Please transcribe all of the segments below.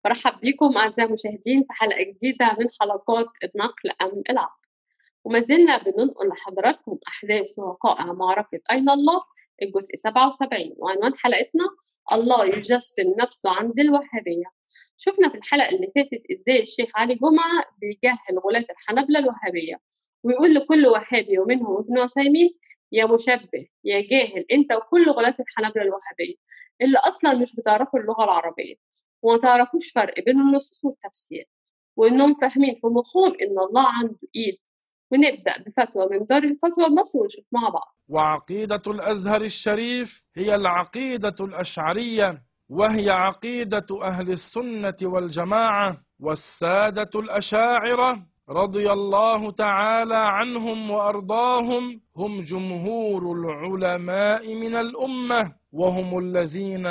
برحب بيكم أعزائي المشاهدين في حلقة جديدة من حلقات النقل أم العقل وما زلنا بننقل لحضراتكم أحداث ووقائع معركة أين الله الجزء 77 وعنوان حلقتنا الله يجسم نفسه عند الوهابية شفنا في الحلقة اللي فاتت إزاي الشيخ علي جمعة بيجهل غلاة الحنبلة الوهابية ويقول لكل وهابي ومنهم ابن عثيمين يا مشبه يا جاهل انت وكل غلاة الحنبلة الوهابية اللي اصلا مش بتعرفوا اللغة العربية وما تعرفوش فرق بين النصوص والتفسير وانهم فاهمين في مخهم ان الله عنده ايد ونبدأ بفتوى من دار الفتوى مصر ونشوف مع بعض وعقيدة الأزهر الشريف هي العقيدة الأشعرية وهي عقيدة أهل السنة والجماعة والسادة الأشاعرة رضي الله تعالى عنهم وأرضاهم هم جمهور العلماء من الأمة وهم الذين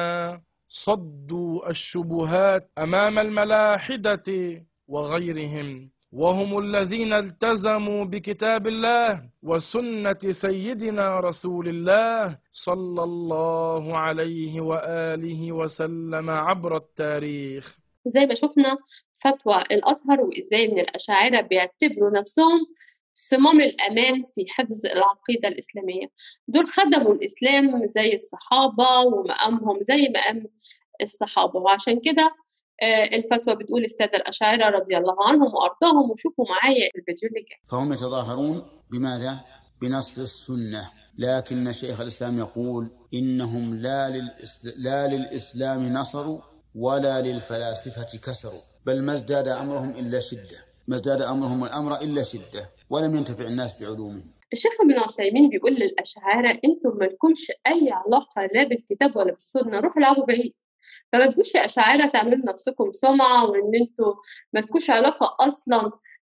صدوا الشبهات أمام الملاحدة وغيرهم وهم الذين التزموا بكتاب الله وسنة سيدنا رسول الله صلى الله عليه وآله وسلم عبر التاريخ وزي ما شفنا فتوى الأزهر وإزاي إن الأشاعرة بيعتبروا نفسهم صمام الأمان في حفظ العقيدة الإسلامية دول خدموا الإسلام زي الصحابة ومقامهم زي مقام الصحابة وعشان كده الفتوى بتقول السادة الأشاعرة رضي الله عنهم وأرضاهم وشوفوا معايا الفيديو اللي جاي فهم يتظاهرون بماذا؟ بنصر السنة لكن شيخ الإسلام يقول إنهم لا, للإسل... لا للإسلام نصروا ولا للفلاسفة كسروا بل ما ازداد أمرهم إلا شدة ما ازداد أمرهم الأمر إلا شدة ولم ينتفع الناس بعلومهم الشيخ ابن عثيمين بيقول للأشاعرة أنتم مالكمش أي علاقة لا بالكتاب ولا بالسنة روحوا العبوا بعيد فما تجوش يا أشاعرة تعملوا نفسكم سمعة وإن أنتوا مالكوش علاقة أصلا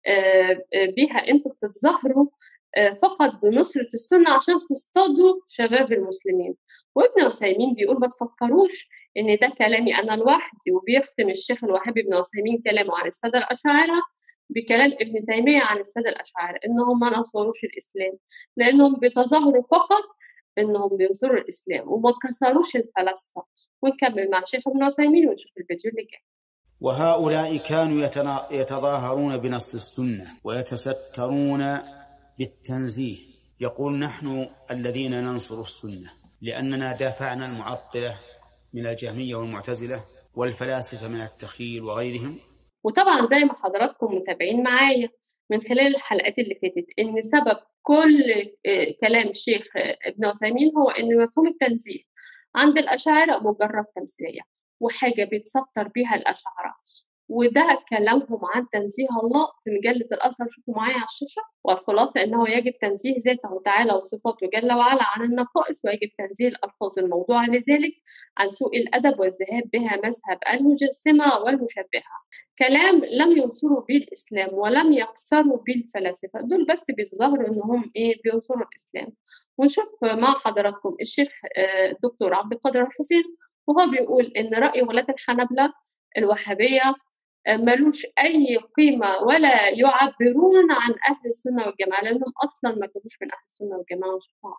بيها أنتوا بتتظاهروا فقط بنصرة السنة عشان تصطادوا شباب المسلمين وابن عثيمين بيقول ما تفكروش ان ده كلامي انا لوحدي وبيختم الشيخ الوهابي ابن عثيمين كلامه عن الساده الاشاعره بكلام ابن تيميه عن الساده الاشاعره انهم ما نصروش الاسلام لانهم بيتظاهروا فقط انهم بينصروا الاسلام وما كسروش الفلاسفه ونكمل مع الشيخ ابن عثيمين ونشوف الفيديو اللي جاي وهؤلاء كانوا يتظاهرون بنص السنه ويتسترون بالتنزيه يقول نحن الذين ننصر السنه لاننا دافعنا المعطله من الجهمية والمعتزلة والفلاسفة من التخيل وغيرهم وطبعا زي ما حضراتكم متابعين معايا من خلال الحلقات اللي فاتت ان سبب كل كلام الشيخ ابن عثيمين هو ان مفهوم التنزيه عند الاشاعره مجرد تمثيليه وحاجه بيتستر بيها الاشاعره وده كلامهم عن تنزيه الله في مجلة الأزهر شوفوا معايا على الشاشة والخلاصة أنه يجب تنزيه ذاته تعالى وصفاته جل وعلا عن النقائص ويجب تنزيه الألفاظ الموضوعة لذلك عن سوء الأدب والذهاب بها مذهب المجسمة والمشبهة كلام لم ينصروا به الإسلام ولم يكسروا به الفلاسفة دول بس بيتظاهروا أنهم إيه بينصروا الإسلام ونشوف مع حضراتكم الشيخ الدكتور عبد القادر الحسين وهو بيقول إن رأي ولاة الحنبلة الوهابية ملوش أي قيمة ولا يعبرون عن أهل السنة والجماعة لأنهم أصلا ما كانوش من أهل السنة والجماعة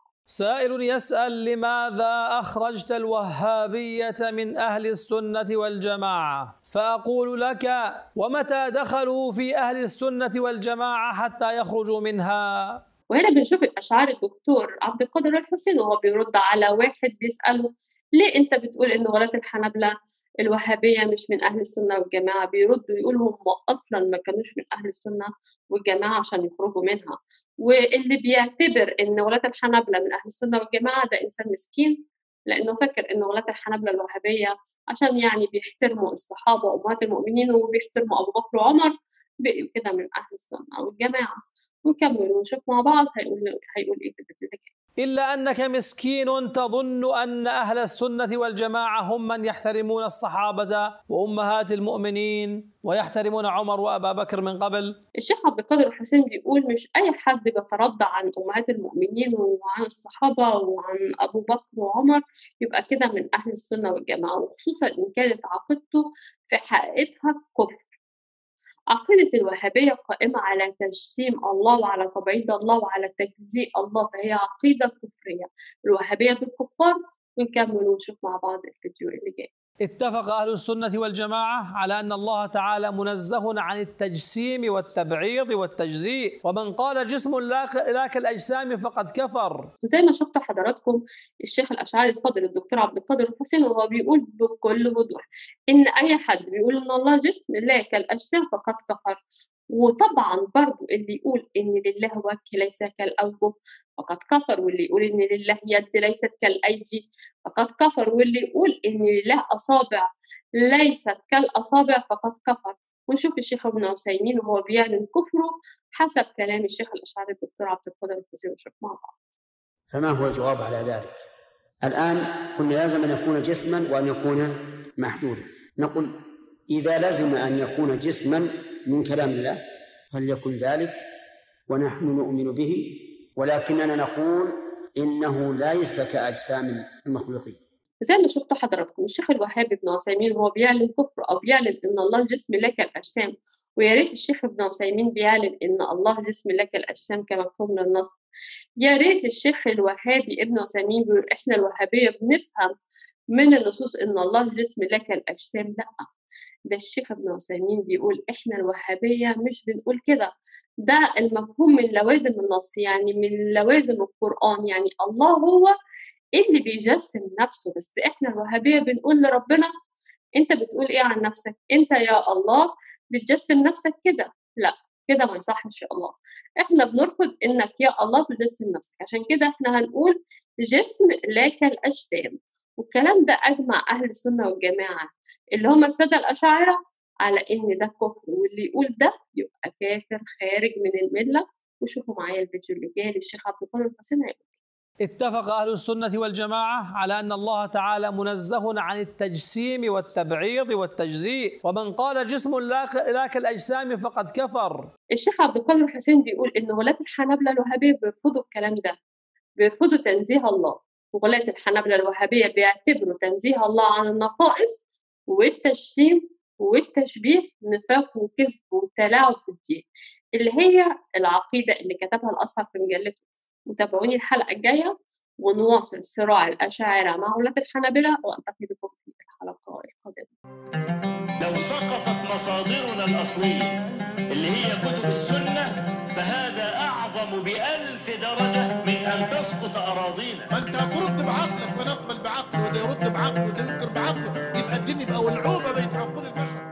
سائل يسأل لماذا أخرجت الوهابية من أهل السنة والجماعة فأقول لك ومتى دخلوا في أهل السنة والجماعة حتى يخرجوا منها وهنا بنشوف الأشعار الدكتور عبد القادر الحسين وهو بيرد على واحد بيسأله ليه أنت بتقول إن ولاة الحنبلة الوهابية مش من أهل السنة والجماعة بيردوا يقولوا هم أصلا ما كانوش من أهل السنة والجماعة عشان يخرجوا منها واللي بيعتبر إن ولاة الحنبلة من أهل السنة والجماعة ده إنسان مسكين لأنه فاكر إن ولاة الحنبلة الوهابية عشان يعني بيحترموا الصحابة وأمهات المؤمنين وبيحترموا أبو بكر وعمر بقوا كده من أهل السنة والجماعة ونكمل ونشوف مع بعض هيقول هيقول إيه في الفيديو اللي جاي إلا أنك مسكين تظن أن أهل السنة والجماعة هم من يحترمون الصحابة وأمهات المؤمنين ويحترمون عمر وأبا بكر من قبل الشيخ عبد القادر الحسين بيقول مش أي حد بيترضى عن أمهات المؤمنين وعن الصحابة وعن أبو بكر وعمر يبقى كده من أهل السنة والجماعة وخصوصا إن كانت عقيدته في حقيقتها كفر عقيدة الوهابية قائمة على تجسيم الله وعلى تبعيد الله وعلى تجزيء الله فهي عقيدة كفرية الوهابية دول كفار ونكمل ونشوف مع بعض الفيديو اللي جاي اتفق أهل السنة والجماعة على أن الله تعالى منزه عن التجسيم والتبعيض والتجزيء ومن قال جسم لا كالأجسام فقد كفر وزي ما شفتوا حضراتكم الشيخ الأشعري الفاضل الدكتور عبد القادر الحسين وهو بيقول بكل وضوح إن أي حد بيقول إن الله جسم لا كالأجسام فقد كفر وطبعا برضو اللي يقول ان لله وجه ليس كالاوجه فقد كفر واللي يقول ان لله يد ليست كالايدي فقد كفر واللي يقول ان لله اصابع ليست كالاصابع فقد كفر ونشوف الشيخ ابن عثيمين وهو بيعلن كفره حسب كلام الشيخ الاشعري الدكتور عبد القادر الفوزي ونشوف مع بعض. فما هو الجواب على ذلك؟ الان قلنا لازم ان يكون جسما وان يكون محدودا نقول اذا لزم ان يكون جسما من كلام الله فليكن ذلك ونحن نؤمن به ولكننا نقول إنه ليس كأجسام المخلوقين زي ما شفتوا حضراتكم الشيخ الوهابي بن عثيمين هو بيعلن كفر أو بيعلن إن الله جسم لك الأجسام ويا ريت الشيخ ابن عثيمين بيعلن إن الله جسم لك الأجسام كمفهوم للنص يا ريت الشيخ الوهابي ابن عثيمين بيقول إحنا الوهابية بنفهم من النصوص إن الله جسم لك الأجسام لأ ده الشيخ ابن عثيمين بيقول احنا الوهابية مش بنقول كده ده المفهوم من لوازم النص يعني من لوازم القرآن يعني الله هو اللي بيجسم نفسه بس احنا الوهابية بنقول لربنا انت بتقول ايه عن نفسك انت يا الله بتجسم نفسك كده لا كده ما يصحش يا الله احنا بنرفض انك يا الله تجسم نفسك عشان كده احنا هنقول جسم لا كالاجسام والكلام ده أجمع أهل السنة والجماعة اللي هم السادة الأشاعرة على إن ده كفر واللي يقول ده يبقى كافر خارج من الملة وشوفوا معايا الفيديو اللي جاي للشيخ عبد القادر الحسين هيقول اتفق أهل السنة والجماعة على أن الله تعالى منزه عن التجسيم والتبعيض والتجزيء ومن قال جسم لا كالأجسام فقد كفر الشيخ عبد القادر الحسين بيقول إن ولاة الحنابلة الوهابية بيرفضوا الكلام ده بيرفضوا تنزيه الله وغلاة الحنابلة الوهابية بيعتبروا تنزيه الله عن النقائص والتجسيم والتشبيه نفاق وكذب وتلاعب بالدين اللي هي العقيدة اللي كتبها الأصحاب في مجلته وتابعوني الحلقة الجاية ونواصل صراع الأشاعرة مع ولاة الحنابلة وألتقي بكم في الحلقة القادمة لو سقطت مصادرنا الأصلية اللي هي كتب السنة فهذا أعظم بألف درجة من أن تسقط أراضينا ما أنت هترد بعقلك ونقبل بعقله وده يرد بعقله وده ينكر بعقله يبقى الدين يبقى ولعوبة بين عقول البشر